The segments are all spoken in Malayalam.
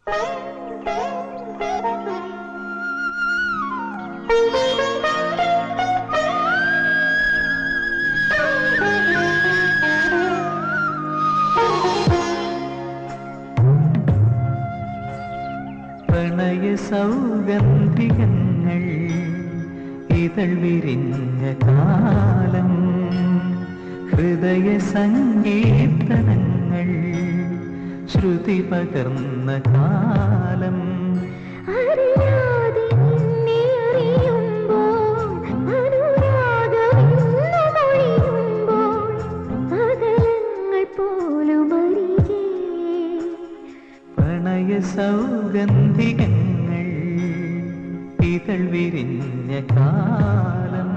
പ്രണയ സൗഗന്ധികങ്ങൾ ഇതൾ വിരിഞ്ഞ കാലം ഹൃദയ സങ്കീർത്തനങ്ങൾ ശ്രുതി പകർന്ന കാലം അറിയാതെ നിന്നെ അറിയുമ്പോൾ അനുരാഗമെന്നൊഴിയുമ്പോൾ അകലങ്ങൾ പോലും അരികെ പ്രണയ സൗഗന്ധികങ്ങൾ ഇതൾ വിരിഞ്ഞ കാലം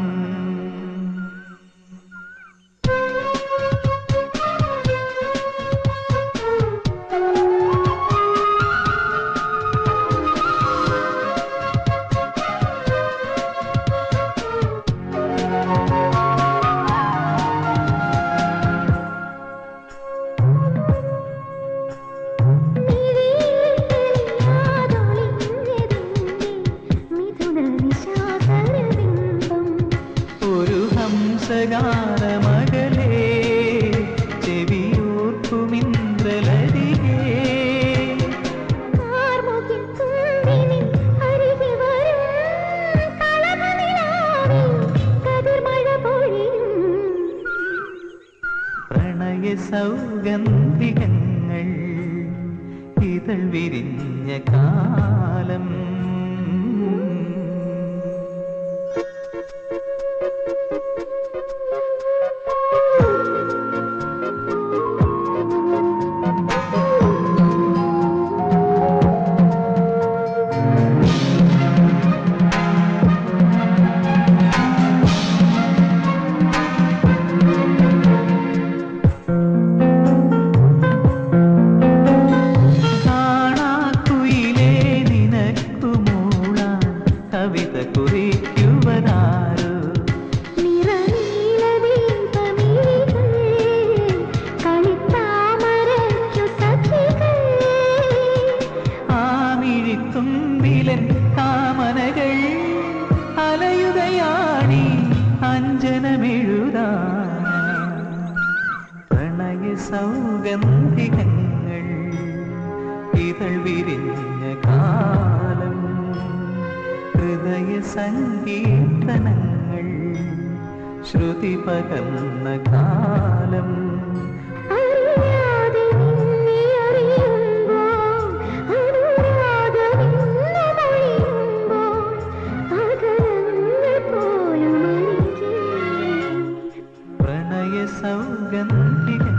ഒരു ഹംസഗാനമകലേ ചെവിയോർക്കുമിന്ദ്രലരികേ പ്രണയ സൗഗന്ധികങ്ങൾ ഇതൾ വിരിഞ്ഞ കാലം കാണാക്കുയിലേ നിനക്കു മൂളാൻ കവിത കുറിക്കുവനാരോ ആമിഴിത്തുമ്പിലൻ കാമനകൾ അലയുകയാണി അഞ്ജനമെഴുതാ പ്രണയ സൗഗന്ധികങ്ങൾ ഇതൾ വിരിഞ്ഞ കാലം ഹൃദയ സങ്കീർത്തനങ്ങൾ ശ്രുതി പകർന്ന കാലം അറിയാതെ നിന്നെ അറിയുമ്പോൾ അനുരാഗമെന്നൊഴിയുമ്പോൾ അകലങ്ങൾ പോലും അരികെ പ്രണയ സൗഗന്ധികങ്ങൾ